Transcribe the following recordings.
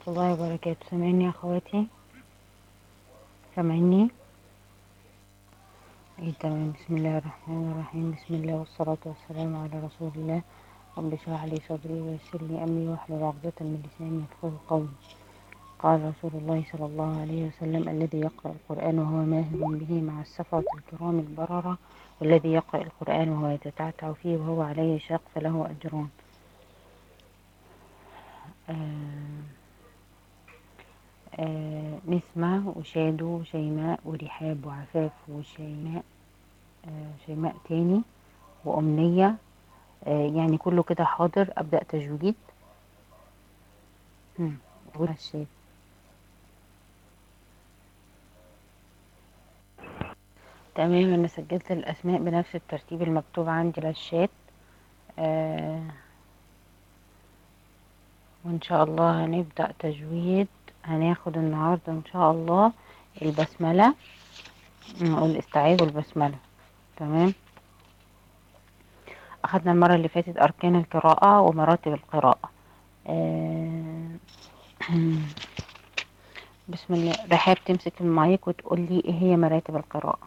الله وبركاته سامعني يا اخواتي سامعني ايه تمام بسم الله الرحمن الرحيم بسم الله والصلاة والسلام على رسول الله رب اشرح لي صدري ويسر لي امري واحلل عقدة من لساني يفقهوا قولي قال رسول الله صلى الله عليه وسلم الذي يقرأ القرآن وهو ماهر به مع السفرة الكرام البررة والذي يقرأ القرآن وهو يتتعتع فيه وهو عليه شاق فله أجران آه آه نسمة وشادو وشيماء ورحاب وعفاف وشيماء آه شيماء تاني وأمنية آه يعني كله كده حاضر أبدأ تجويد الشات تمام أنا سجلت الأسماء بنفس الترتيب المكتوب عندي على الشات آه وإن شاء الله هنبدأ تجويد هناخد النهاردة إن شاء الله البسملة والاستعاذ والبسملة تمام أخدنا المرة اللي فاتت أركان القراءة ومراتب القراءة آه بسم الله رحاب تمسك المايك وتقول لي ايه هي مراتب القراءة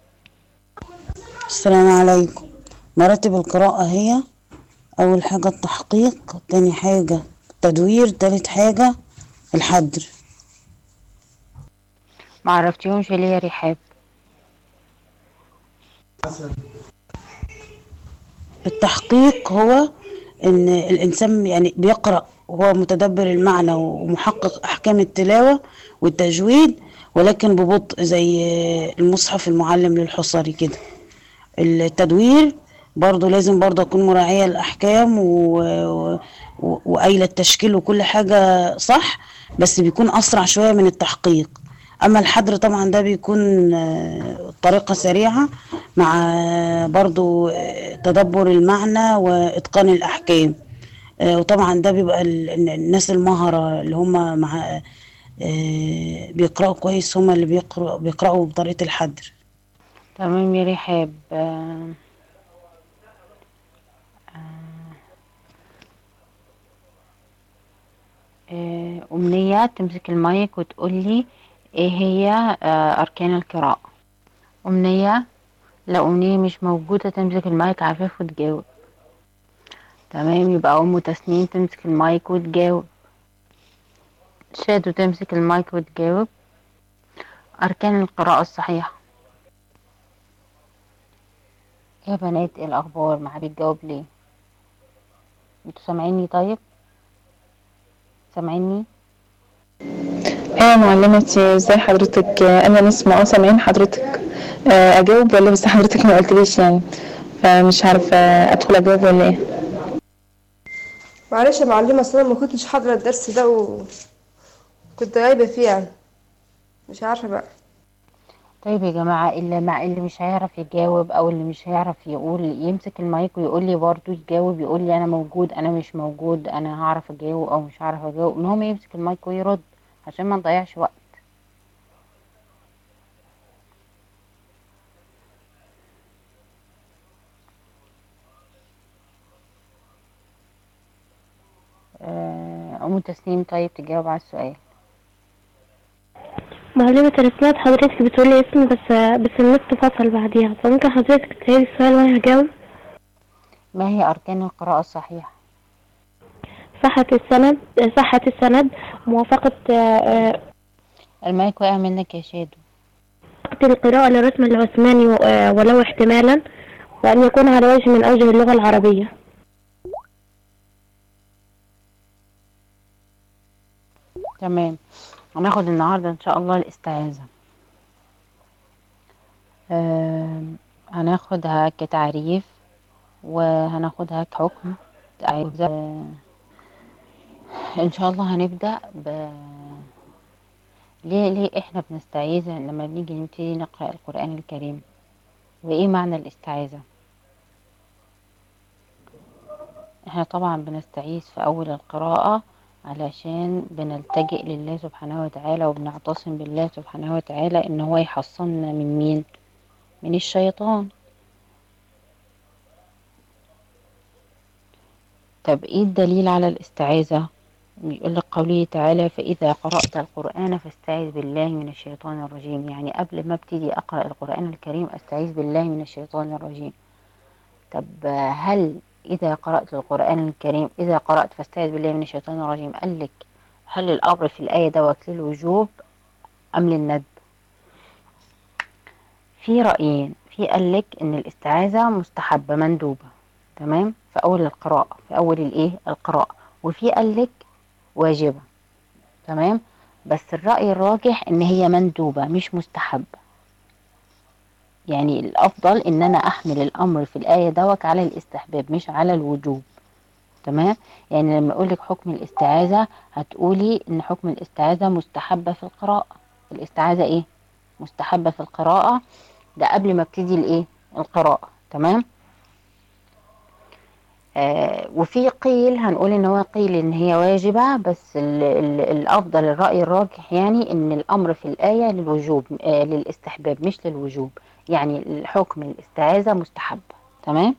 السلام عليكم مراتب القراءة هي أول حاجة التحقيق تاني حاجة التدوير تالت حاجة الحدر معرفتيهمش ليه يا رحاب التحقيق هو ان الانسان يعني بيقرأ وهو متدبر المعنى ومحقق احكام التلاوة والتجويد ولكن ببطء زي المصحف المعلم للحصري كده التدوير برضو لازم برضو اكون مراعية الاحكام و... و... وقايلة التشكيل وكل حاجة صح بس بيكون اسرع شوية من التحقيق اما الحدر طبعا ده بيكون طريقة سريعة مع برضو تدبر المعنى واتقان الاحكام وطبعا ده بيبقى الناس المهرة اللي هم مع بيقرأوا كويس هم اللي بيقرأوا, بيقرأوا بطريقة الحدر تمام يا رحاب أمنية تمسك المايك وتقول لي ايه هي أركان القراءة أمنية لو أمنية مش موجودة تمسك المايك عفاف وتجاوب تمام يبقى أم تسنيم تمسك المايك وتجاوب شادو تمسك المايك وتجاوب أركان القراءة الصحيحة يا بنات ايه الأخبار ما بتجاوب ليه انتوا سامعيني طيب سامعيني ايه معلمتي ازاي حضرتك انا نسمة اه سامعين حضرتك اجاوب ولا بس حضرتك ما قلتليش يعني فمش عارفه ادخل اجاوب ولا ايه معلش يا معلمة اصل انا ما كنتش حاضرة الدرس ده وكنت غايبة فيه يعني مش عارفة بقى طيب يا جماعة اللي مع اللي مش هيعرف يجاوب او اللي مش هيعرف يقول يمسك المايك ويقول لي برضه يجاوب يقول لي انا موجود انا مش موجود انا هعرف اجاوب او مش هعرف اجاوب المهم يمسك المايك ويرد عشان ما نضيعش وقت ام تسنيم طيب تجاوب على السؤال معلمة أنا سمعت حضرتك بتقولي اسمي بس بس النت فصل بعديها فممكن حضرتك تسألي السؤال وأنا هجاوب ما هي أركان القراءة الصحيحة؟ صحة السند صحة السند موافقة المايك وقع منك يا شادو القراءة للرسم العثماني ولو احتمالا وأن يكون على وجه من أوجه اللغة العربية تمام هناخد النهاردة ان شاء الله الاستعاذة آه هناخدها كتعريف وهناخدها كحكم آه ان شاء الله هنبدأ ب ليه ليه احنا بنستعيذ لما بنيجي نبتدي نقرأ القرآن الكريم وايه معنى الاستعاذة احنا طبعا بنستعيذ في اول القراءة علشان بنلتجئ لله سبحانه وتعالى وبنعتصم بالله سبحانه وتعالى ان هو يحصننا من مين من الشيطان طب ايه الدليل على الاستعاذة يقول لك قوله تعالى فإذا قرأت القرآن فاستعذ بالله من الشيطان الرجيم يعني قبل ما ابتدي أقرأ القرآن الكريم أستعيذ بالله من الشيطان الرجيم طب هل إذا قرأت القرآن الكريم إذا قرأت فاستعذ بالله من الشيطان الرجيم قال لك هل الأمر في الآية دوت للوجوب أم للندب في رأيين في قال لك إن الاستعاذة مستحبة مندوبة تمام في أول القراءة في أول الإيه القراءة وفي قال لك واجبة تمام بس الرأي الراجح إن هي مندوبة مش مستحبة يعني الأفضل إن أنا أحمل الأمر في الآية دوت على الاستحباب مش على الوجوب تمام يعني لما أقول لك حكم الاستعاذة هتقولي إن حكم الاستعاذة مستحبة في القراءة الاستعاذة إيه مستحبة في القراءة ده قبل ما ابتدي الإيه القراءة تمام آه وفي قيل هنقول ان هو قيل ان هي واجبة بس ال ال الافضل الرأي الراجح يعني ان الامر في الآية للوجوب آه للاستحباب مش للوجوب يعني الحكم الاستعاذة مستحب تمام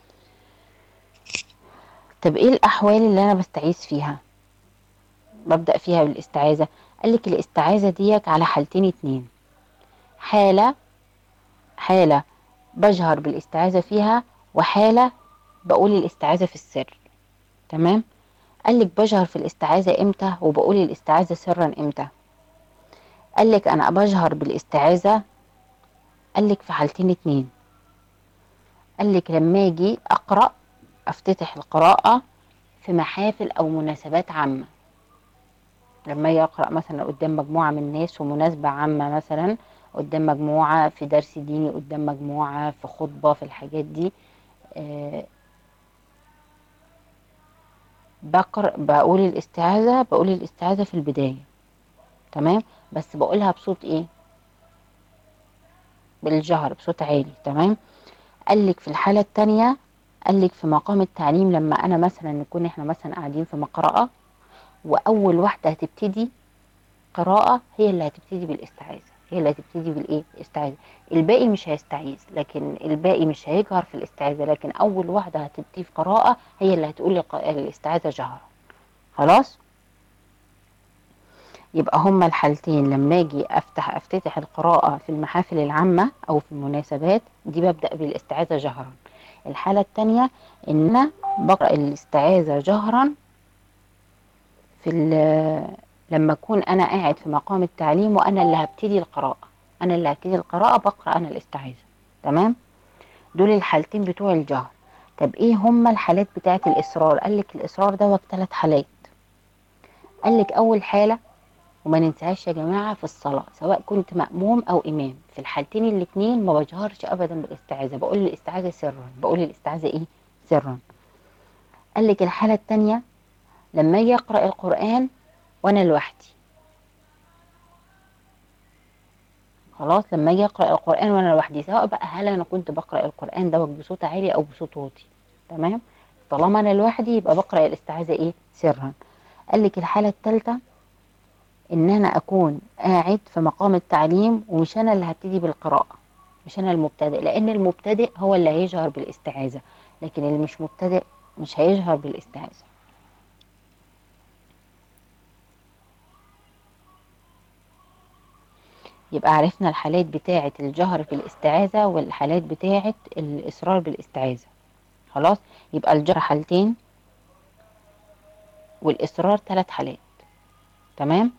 طب ايه الاحوال اللي انا بستعيذ فيها ببدأ فيها بالاستعاذة قالك الاستعاذة ديك على حالتين اتنين حالة حالة بجهر بالاستعاذة فيها وحالة بقول الاستعاذة في السر تمام قالك بجهر في الاستعاذة امتى وبقول الاستعاذة سرا امتى قالك انا بجهر بالاستعاذة قالك في حالتين اتنين قالك لما اجي اقرأ افتتح القراءة في محافل او مناسبات عامة لما اجي اقرأ مثلا قدام مجموعة من الناس في مناسبة عامة مثلا قدام مجموعة في درس ديني قدام مجموعة في خطبة في الحاجات دي آه بقرأ بقول الاستعاذة بقول الاستعاذة في البداية تمام بس بقولها بصوت ايه بالجهر بصوت عالي تمام قالك في الحالة التانية قالك في مقام التعليم لما انا مثلا نكون احنا مثلا قاعدين في مقرأة واول واحدة هتبتدي قراءة هي اللي هتبتدي بالاستعاذة هي اللي هتبتدي بالايه الاستعاذة الباقي مش هيستعيذ لكن الباقي مش هيجهر في الاستعاذة لكن اول واحدة هتبتدي في قراءة هي اللي هتقول الاستعاذة جهرا خلاص يبقى هما الحالتين لما اجي افتح افتتح القراءة في المحافل العامة او في المناسبات دي ببدأ بالاستعاذة جهرا الحالة التانية ان انا بقرأ الاستعاذة جهرا في لما اكون انا قاعد في مقام التعليم وانا اللي هبتدي القراءة انا اللي هبتدي القراءة بقرأ انا الاستعاذة تمام دول الحالتين بتوع الجهر طب ايه هما الحالات بتاعت الاصرار قالك الاصرار ده ثلاث حالات قالك اول حالة وما ننساهاش يا جماعة في الصلاة سواء كنت مأموم أو إمام في الحالتين الاتنين ما بجهرش أبدا بالاستعاذة بقول الاستعاذة سرا بقول الاستعاذة إيه سرا قال لك الحالة التانية لما أجي أقرأ القرآن وأنا لوحدي خلاص لما أجي أقرأ القرآن وأنا لوحدي سواء بقى هل أنا كنت بقرأ القرآن دوت بصوت عالي أو بصوت واطي تمام طالما أنا لوحدي يبقى بقرأ الاستعاذة إيه سرا قال لك الحالة التالتة ان انا اكون قاعد في مقام التعليم ومش انا اللي هبتدي بالقراءة مش انا المبتدئ لان المبتدئ هو اللي هيجهر بالاستعاذة لكن اللي مش مبتدئ مش هيجهر بالاستعاذة يبقى عرفنا الحالات بتاعة الجهر بالاستعاذة والحالات بتاعة الإصرار بالاستعاذة خلاص يبقى الجهر حالتين والإصرار ثلاث حالات تمام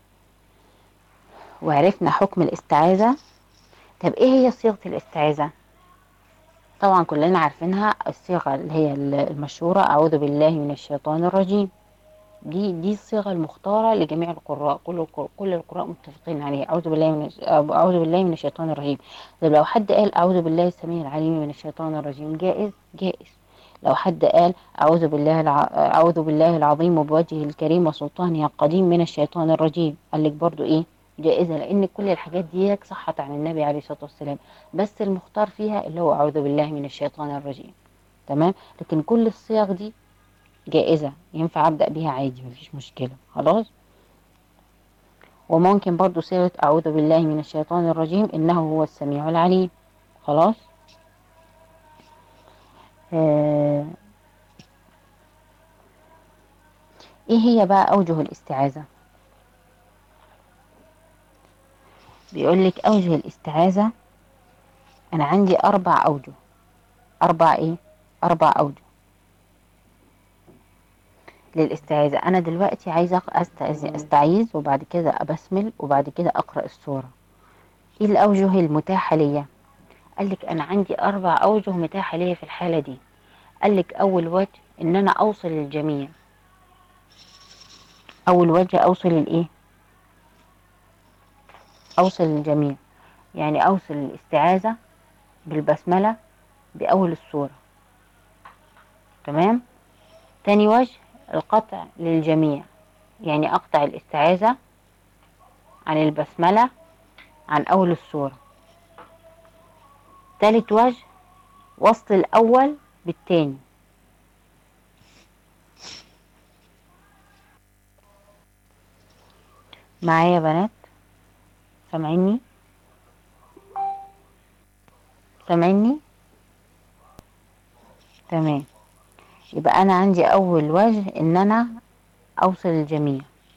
وعرفنا حكم الاستعاذة طب ايه هي صيغة الاستعاذة طبعا كلنا عارفينها الصيغة اللي هي المشهورة اعوذ بالله من الشيطان الرجيم دي دي الصيغة المختارة لجميع القراء كل كل القراء متفقين عليها اعوذ بالله من اعوذ بالله من الشيطان الرجيم طب لو حد قال اعوذ بالله السميع العليم من الشيطان الرجيم جائز جائز لو حد قال أعوذ بالله الع... أعوذ بالله العظيم وبوجهه الكريم وسلطانه القديم من الشيطان الرجيم قال لك برضو إيه جائزة لأن كل الحاجات دي صحت عن النبي عليه الصلاة والسلام بس المختار فيها اللي هو أعوذ بالله من الشيطان الرجيم تمام لكن كل الصيغ دي جائزة ينفع أبدأ بيها عادي مفيش مشكلة خلاص وممكن برضو صيغة أعوذ بالله من الشيطان الرجيم إنه هو السميع العليم خلاص آه ايه هي بقى اوجه الاستعاذة بيقول لك اوجه الاستعاذة انا عندي اربع اوجه اربع ايه اربع اوجه للاستعاذة انا دلوقتي عايزة أستعيذ, استعيذ وبعد كده ابسمل وبعد كده اقرأ السورة ايه الاوجه المتاحة ليا قال لك انا عندي اربع اوجه متاحة ليا في الحالة دي قال لك اول وجه ان انا اوصل للجميع اول وجه اوصل الايه اوصل للجميع يعني اوصل الاستعاذة بالبسملة باول السورة تمام تاني وجه القطع للجميع يعني اقطع الاستعاذة عن البسملة عن اول السورة تالت وجه وصل الاول بالتاني معايا يا بنات سامعيني سامعيني تمام يبقى انا عندي اول وجه ان انا اوصل الجميع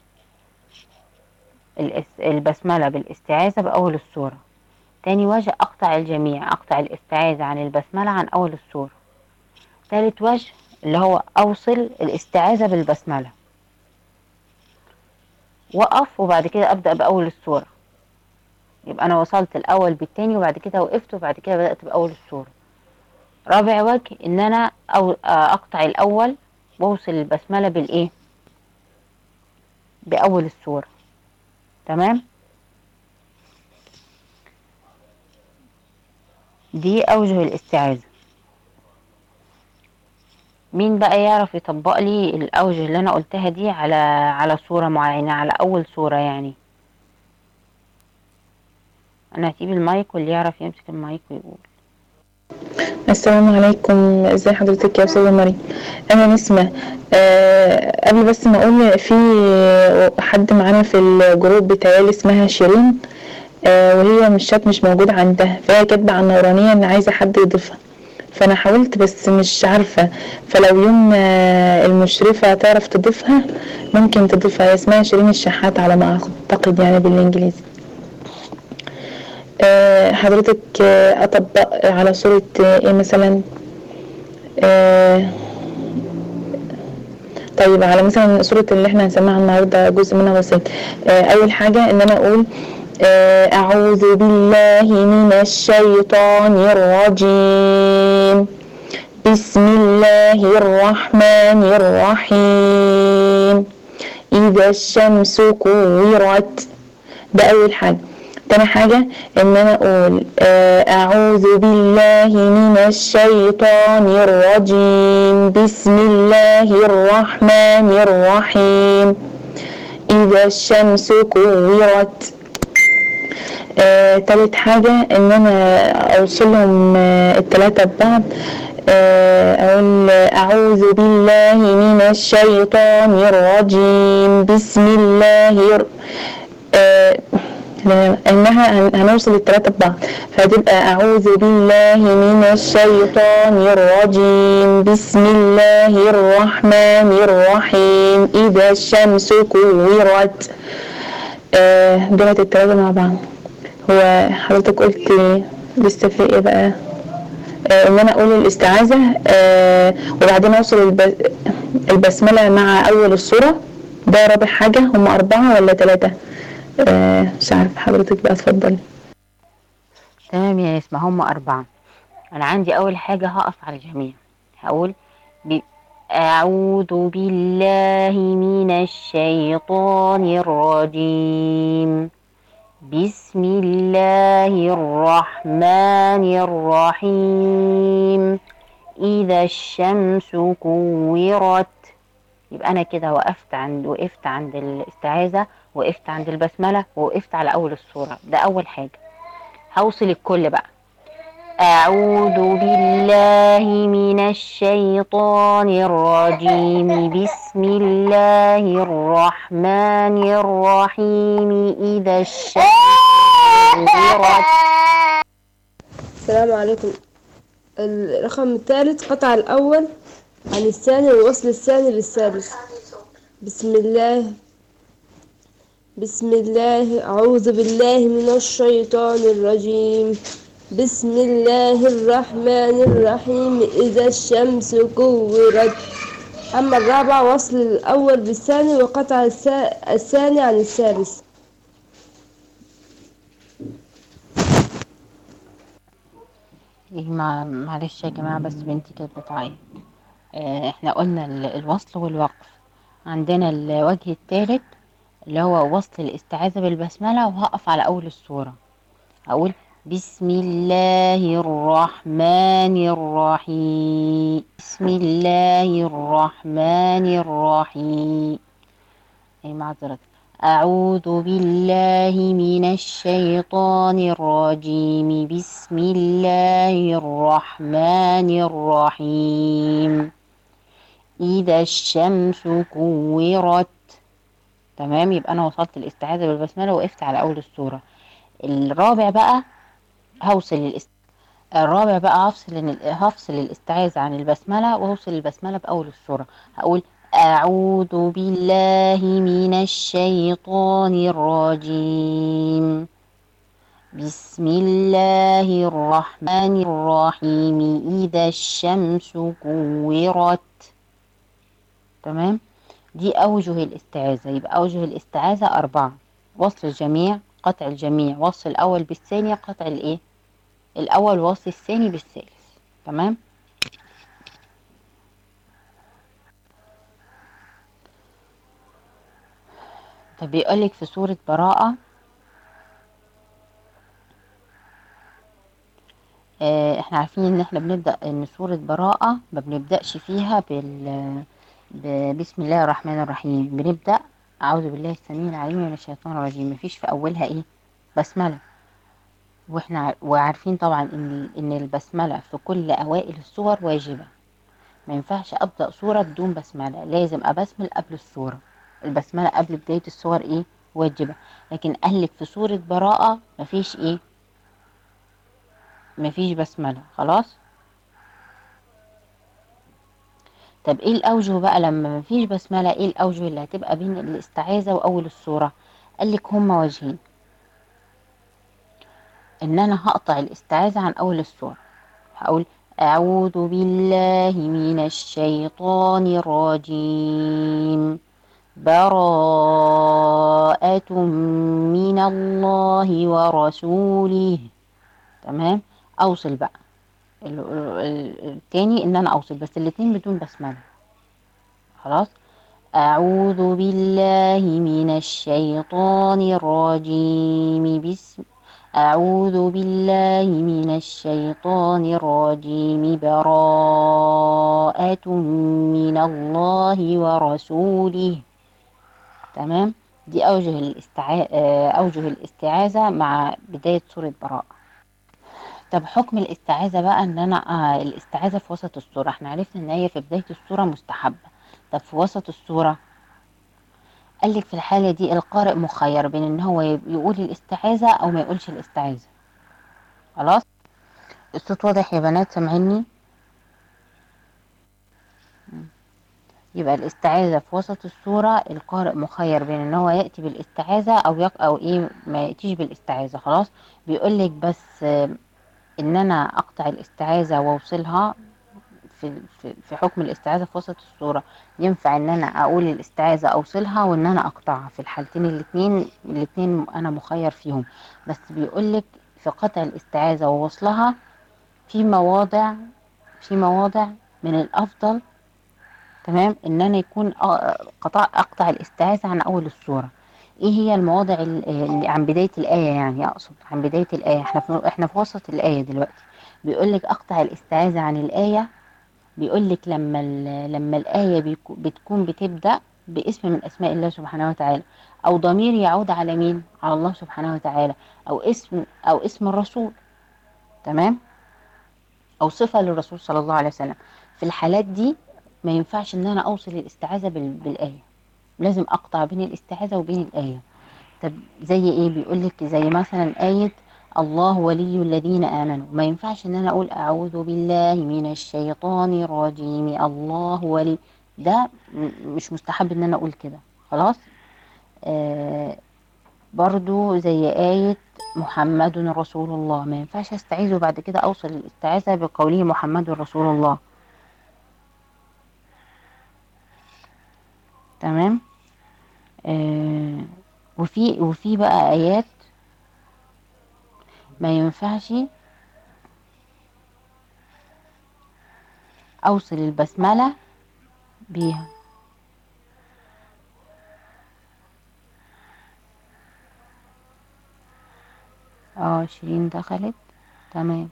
الاس- البسملة بالاستعاذة باول السورة تاني وجه اقطع الجميع اقطع الاستعاذة عن البسملة عن اول السورة تالت وجه اللي هو اوصل الاستعاذة بالبسملة وقف وبعد كده ابدأ باول السورة يبقى انا وصلت الاول بالتاني وبعد كده وقفت وبعد كده بدأت باول السورة رابع وجه ان انا أو اقطع الاول واوصل البسملة بالايه باول السورة تمام دي اوجه الاستعاذة مين بقى يعرف يطبق لي الاوجه اللي انا قلتها دي على على صورة معينة على اول صورة يعني انا هسيب المايك واللي يعرف يمسك المايك ويقول السلام عليكم ازي حضرتك يا استاذه مريم انا نسمه أه قبل بس ما اقول في حد معانا في الجروب بتاعي اسمها شيرين أه وهي مش شات مش موجود عندها فهي كاتبه على النورانيه ان عايزه حد يضيفها فانا حاولت بس مش عارفه فلو يوم آه، المشرفه تعرف تضيفها ممكن تضيفها هي اسمها شيرين الشحات على ما اعتقد يعني بالانجليزي آه، حضرتك آه، اطبق على صورة آه، ايه مثلا آه، طيب على مثلا صورة اللي احنا هنسمعها النهاردة جزء منها بسيط آه، اول حاجة ان انا اقول آه، اعوذ بالله من الشيطان الرجيم بسم الله الرحمن الرحيم اذا الشمس كورت ده اول حاجة تاني حاجة ان انا اقول آه، اعوذ بالله من الشيطان الرجيم بسم الله الرحمن الرحيم اذا الشمس كورت آه، تالت حاجة ان انا اوصلهم آه، التلاتة ببعض آه، اقول اعوذ بالله من الشيطان الرجيم بسم الله الر- آه، انها هن- هنوصل التلاتة ببعض فهتبقى اعوذ بالله من الشيطان الرجيم بسم الله الرحمن الرحيم اذا الشمس كورت آه، دولت التلاتة مع بعض هو حضرتك قلت لسه في ايه بقى آه، ان انا اقول الاستعاذة آه، وبعدين اوصل الب- البسملة مع اول السورة ده رابع حاجة هم اربعة ولا ثلاثة آه، مش عارف حضرتك بقى اتفضلي تمام يا نسمة هم أربعة أنا عندي أول حاجة هقف على الجميع هقول ب... أعوذ بالله من الشيطان الرجيم بسم الله الرحمن الرحيم إذا الشمس كورت يبقى أنا كده وقفت عند وقفت عند الاستعاذة وقفت عند البسملة ووقفت على أول السورة ده أول حاجة هوصل الكل بقى أعوذ بالله من الشيطان الرجيم بسم الله الرحمن الرحيم إذا الشمس كورت السلام عليكم الرقم الثالث قطع الأول عن الثاني ووصل الثاني للثالث بسم الله بسم الله أعوذ بالله من الشيطان الرجيم بسم الله الرحمن الرحيم إذا الشمس كورت أما الرابع وصل الأول بالثاني وقطع الثا- الثاني عن الثالث ايه مع معلش يا جماعة بس بنتي كانت بتعيط آه، احنا قلنا ال- الوصل والوقف عندنا الوجه الثالث اللي هو وصل الاستعاذة بالبسملة وهقف على أول السورة هقول بسم الله الرحمن الرحيم بسم الله الرحمن الرحيم أي معذرة أعوذ بالله من الشيطان الرجيم بسم الله الرحمن الرحيم إذا الشمس كورت تمام يبقى أنا وصلت الاستعاذة بالبسملة وقفت على أول السورة الرابع بقى هوصل الاست... الرابع بقى هفصل ال- هفصل الاستعاذة عن البسملة وهوصل البسملة بأول السورة هقول أعوذ بالله من الشيطان الرجيم بسم الله الرحمن الرحيم إذا الشمس كورت تمام دي أوجه الاستعاذة يبقى أوجه الاستعاذة أربعة وصل الجميع قطع الجميع وصل الأول بالثاني قطع الإيه الأول وصل الثاني بالثالث تمام طب بيقولك في سورة براءة آه، احنا عارفين ان احنا بنبدأ ان سورة براءة ما بنبدأش فيها بال ب- بسم الله الرحمن الرحيم بنبدأ أعوذ بالله السميع العليم من الشيطان الرجيم مفيش في أولها إيه بسملة واحنا ع- وعارفين طبعا ان ان البسملة في كل أوائل السور واجبة ما ينفعش أبدأ سورة بدون بسملة لازم أبسمل قبل السورة البسملة قبل بداية السور إيه واجبة لكن قالك في سورة براءة مفيش إيه مفيش بسملة خلاص طب ايه الاوجه بقى لما مفيش بسمله ايه الاوجه اللي هتبقى بين الاستعاذه واول السوره قال لك هما وجهين ان انا هقطع الاستعاذه عن اول السوره هقول اعوذ بالله من الشيطان الرجيم براءة من الله ورسوله تمام اوصل بقى ال- ال- التاني ان انا اوصل بس الاتنين بدون بسمله خلاص أعوذ بالله من الشيطان الرجيم بسم أعوذ بالله من الشيطان الرجيم براءة من الله ورسوله تمام دي أوجه الاستعا... آه، أوجه الاستعاذة مع بداية سورة براءة طب حكم الاستعاذة بقى ان انا آه الاستعاذة في وسط السورة احنا عرفنا ان هي في بداية السورة مستحبة طب في وسط السورة قال لك في الحالة دي القارئ مخير بين ان هو يب- يقول الاستعاذة او ما يقولش الاستعاذة خلاص الصوت واضح يا بنات سامعيني يبقى الاستعاذة في وسط السورة القارئ مخير بين ان هو يأتي بالاستعاذة او يق او ايه ما يأتيش بالاستعاذة خلاص بيقول لك بس آه، ان انا اقطع الاستعاذة واوصلها في في في حكم الاستعاذة في وسط السورة ينفع ان انا اقول الاستعاذة اوصلها وان انا اقطعها في الحالتين الاتنين الاتنين انا مخير فيهم بس بيقولك في قطع الاستعاذة ووصلها في مواضع في مواضع من الافضل تمام ان انا يكون أ- قطع اقطع الاستعاذة عن اول السورة ايه هي المواضع ال- اللي عن بداية الآية يعني اقصد عن بداية الآية احنا في احنا في وسط الآية دلوقتي بيقولك اقطع الاستعاذة عن الآية بيقول لك لما ال- لما الآية بيكو- بتكون بتبدأ باسم من أسماء الله سبحانه وتعالى أو ضمير يعود على مين؟ على الله سبحانه وتعالى أو اسم أو اسم الرسول تمام؟ أو صفة للرسول صلى الله عليه وسلم في الحالات دي ما ينفعش إن أنا أوصل الاستعاذة بال- بالآية لازم أقطع بين الاستعاذة وبين الآية طب زي إيه؟ بيقول لك زي مثلا آية الله ولي الذين آمنوا ما ينفعش إن أنا أقول أعوذ بالله من الشيطان الرجيم الله ولي ده م- مش مستحب ان انا اقول كده خلاص آه برضو زي آية محمد رسول الله ما ينفعش استعيذ وبعد كده اوصل الاستعاذة بقوله محمد رسول الله تمام آه وفي وفي بقى آيات ما ينفعش اوصل البسملة بيها اه شيرين دخلت تمام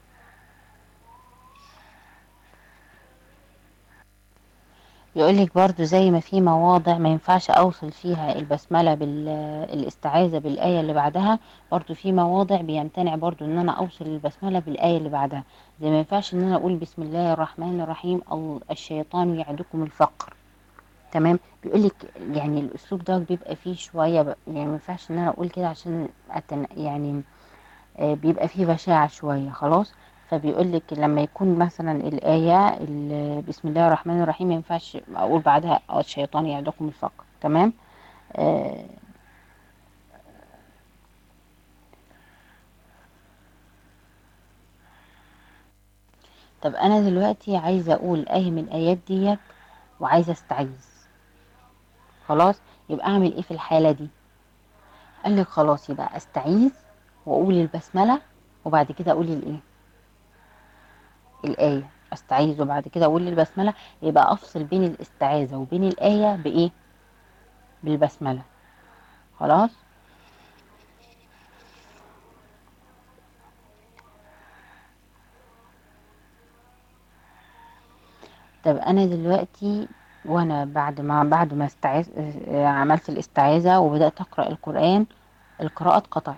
يقولك برضو زي ما في مواضع ما ينفعش اوصل فيها البسملة بالاستعاذة بالآية اللي بعدها برضو في مواضع بيمتنع برضو ان انا اوصل البسملة بالآية اللي بعدها زي ما ينفعش ان انا اقول بسم الله الرحمن الرحيم او الشيطان يعدكم الفقر تمام بيقولك يعني الاسلوب ده بيبقى فيه شوية ب- يعني ما ينفعش ان انا اقول كده عشان أتن يعني آه، بيبقى فيه بشاعة شوية خلاص فبيقول لك لما يكون مثلا الآية ال- بسم الله الرحمن الرحيم ما ينفعش أقول بعدها الشيطان يعدكم الفقر تمام آه طب أنا دلوقتي عايزة أقول آية من الآيات ديت وعايزة أستعيذ خلاص يبقى أعمل إيه في الحالة دي قال لك خلاص يبقى أستعيذ وأقول البسملة وبعد كده أقول الإيه الآية أستعيذ وبعد كده أقول البسملة يبقى أفصل بين الاستعاذة وبين الآية بإيه بالبسملة خلاص طب أنا دلوقتي وأنا بعد ما بعد ما استعاذ آه، عملت الاستعاذة وبدأت أقرأ القرآن القراءة اتقطعت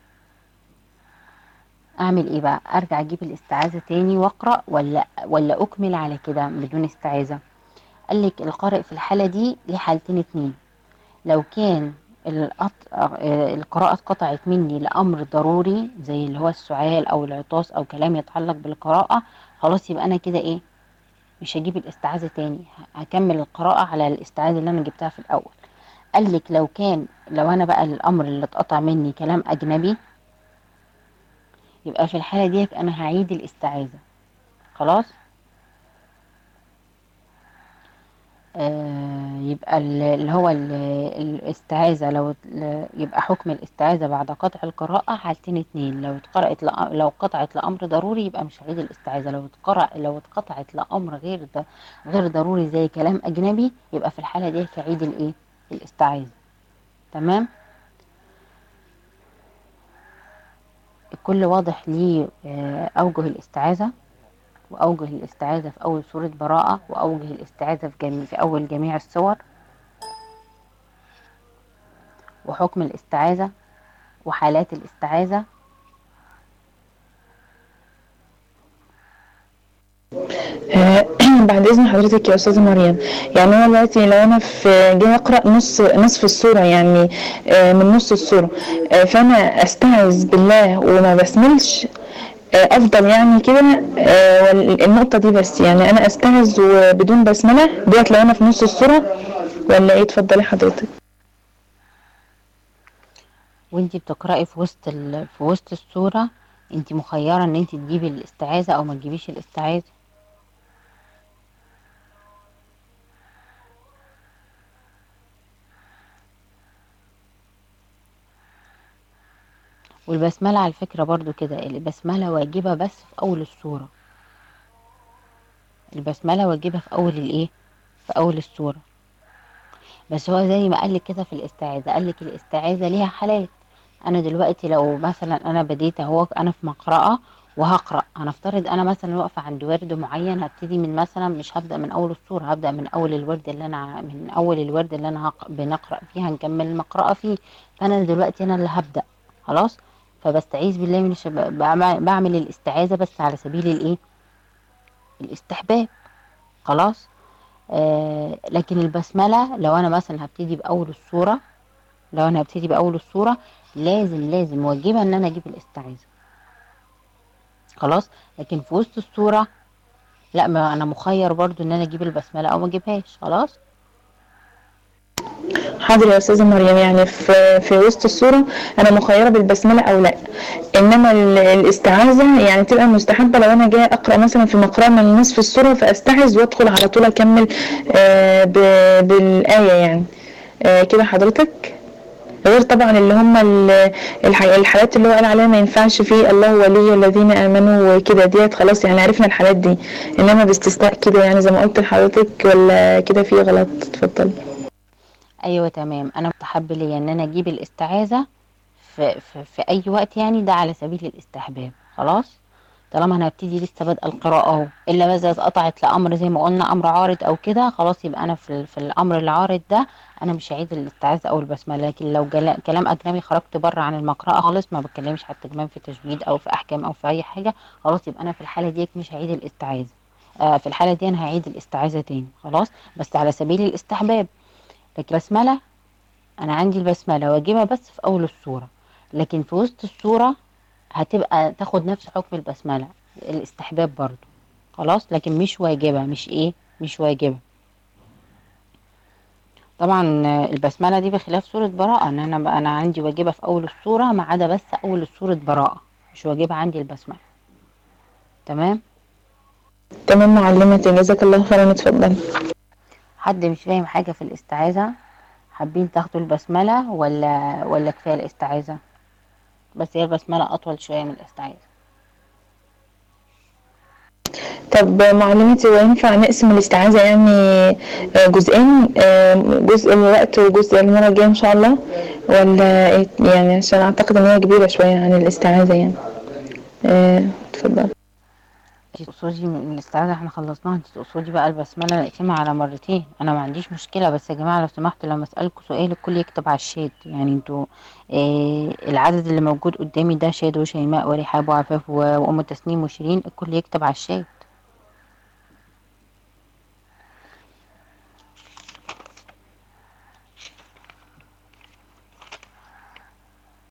اعمل ايه بقى ارجع اجيب الاستعاذة تاني واقرأ ولا ولا اكمل على كده بدون استعاذة قال لك القارئ في الحالة دي ليه حالتين اتنين لو كان القط... آه، القراءة اتقطعت مني لأمر ضروري زي اللي هو السعال أو العطاس أو كلام يتعلق بالقراءة خلاص يبقى أنا كده إيه مش هجيب الاستعاذة تاني ه- هكمل القراءة على الاستعاذة اللي أنا جبتها في الأول قال لك لو كان لو أنا بقى الأمر اللي اتقطع مني كلام أجنبي يبقى في الحالة ديت أنا هعيد الاستعاذة خلاص آه يبقى ال- اللي هو ال- الاستعاذة لو ال- يبقى حكم الاستعاذة بعد قطع القراءة حالتين اتنين لو اتقرأت لأ- لو قطعت لأمر ضروري يبقى مش هعيد الاستعاذة لو اتقرأ لو اتقطعت لأمر غير د- غير ضروري زي كلام أجنبي يبقى في الحالة دي هعيد الإيه الاستعاذة تمام الكل واضح ليه آه، أوجه الاستعاذة وأوجه الاستعاذة في أول سورة براءة وأوجه الاستعاذة في, جميع في أول جميع السور وحكم الاستعاذة وحالات الاستعاذة آه، بعد اذن حضرتك يا استاذه مريم يعني انا دلوقتي لو انا في جاي اقرا نص نصف السوره يعني آه، من نص السوره آه، فانا استعذ بالله وما بسملش آه، افضل يعني كده آه، وال- النقطه دي بس يعني انا استعذ وبدون بسمله ديت لو انا في نص السوره ولا ايه اتفضلي حضرتك وانتي بتقرأي في وسط ال... في وسط السورة انتي مخيرة ان انتي تجيبي الاستعاذة او ما تجيبيش الاستعاذة والبسملة على فكرة برضو كده البسملة واجبة بس في أول السورة البسملة واجبة في أول الإيه في أول السورة بس هو زي ما قالك كده في الاستعاذة قالك الاستعاذة ليها حالات أنا دلوقتي لو مثلا أنا بديت أهو أنا في مقرأة وهقرأ هنفترض أنا مثلا واقفة عند ورد معين هبتدي من مثلا مش هبدأ من أول السورة هبدأ من أول الورد اللي أنا من أول الورد اللي أنا هق... بنقرأ فيه هنكمل المقرأة فيه فأنا دلوقتي أنا اللي هبدأ خلاص فبستعيذ بالله من الشب... بعمل بعمل الاستعاذة بس على سبيل الإيه الاستحباب خلاص آه لكن البسملة لو أنا مثلا هبتدي بأول السورة لو أنا هبتدي بأول السورة لازم لازم واجبة إن أنا أجيب الاستعاذة خلاص لكن في وسط السورة لا ما انا مخير برضو ان انا اجيب البسمله او ما اجيبهاش خلاص حاضر يا استاذه مريم يعني في في وسط السوره انا مخيره بالبسمله او لا انما ال- الاستعاذه يعني تبقى مستحبه لو انا جايه اقرا مثلا في مقرأ من نصف السوره فاستعذ وادخل على طول اكمل آه ب- بالايه يعني آه كده حضرتك غير طبعا اللي هم ال- الح- الحالات اللي هو قال عليها ما ينفعش فيه الله ولي الذين امنوا وكده ديت خلاص يعني عرفنا الحالات دي انما باستثناء كده يعني زي ما قلت لحضرتك ولا كده في غلط اتفضلي ايوه تمام انا مستحب ليا ان انا اجيب الاستعاذه في, في, في اي وقت يعني ده على سبيل الاستحباب خلاص طالما انا هبتدي لسه بادئه القراءه اهو الا بس اتقطعت لامر زي ما قلنا امر عارض او كده خلاص يبقى انا في, ال- في الامر العارض ده انا مش هعيد الاستعاذه او البسمله لكن لو جلا كلام اجنبي خرجت بره عن المقرأة خالص ما بتكلمش حتى كمان في تجويد او في احكام او في اي حاجه خلاص يبقى انا في الحاله ديت مش هعيد الاستعاذه آه في الحاله دي انا هعيد الاستعاذه تاني خلاص بس على سبيل الاستحباب لكن بسمله انا عندي البسمله واجيبها بس في اول السوره لكن في وسط السوره هتبقى تاخد نفس حكم البسمله الاستحباب برضو خلاص لكن مش واجبه مش ايه مش واجبه طبعا آه، البسمله دي بخلاف سوره براءه ان انا بقى انا عندي واجبه في اول السوره ما عدا بس اول سوره براءه مش واجبه عندي البسمله تمام تمام معلمتي جزاك الله خيرا اتفضلي حد مش فاهم حاجه في الاستعاذه حابين تاخدوا البسمله ولا ولا كفايه الاستعاذه بس هي البسمله اطول شويه من الاستعاذه طب معلمتي وينفع نقسم الاستعاذة يعني آه، جزئين آه، جزء الوقت وجزء المرة الجاية إن شاء الله ولا إيه؟ يعني عشان أعتقد إن هي كبيرة شوية عن الاستعاذة يعني آه، اتفضل انت تقصدي من الاستعاذة احنا خلصناها انت تقصدي بقى البسملة نقسمها على مرتين انا ما عنديش مشكلة بس يا جماعة لو سمحتوا لما اسألكوا سؤال الكل يكتب على الشات يعني انتوا اه العدد اللي موجود قدامي ده شاد وشيماء ورحاب وعفاف و- وام تسنيم وشيرين الكل يكتب على الشات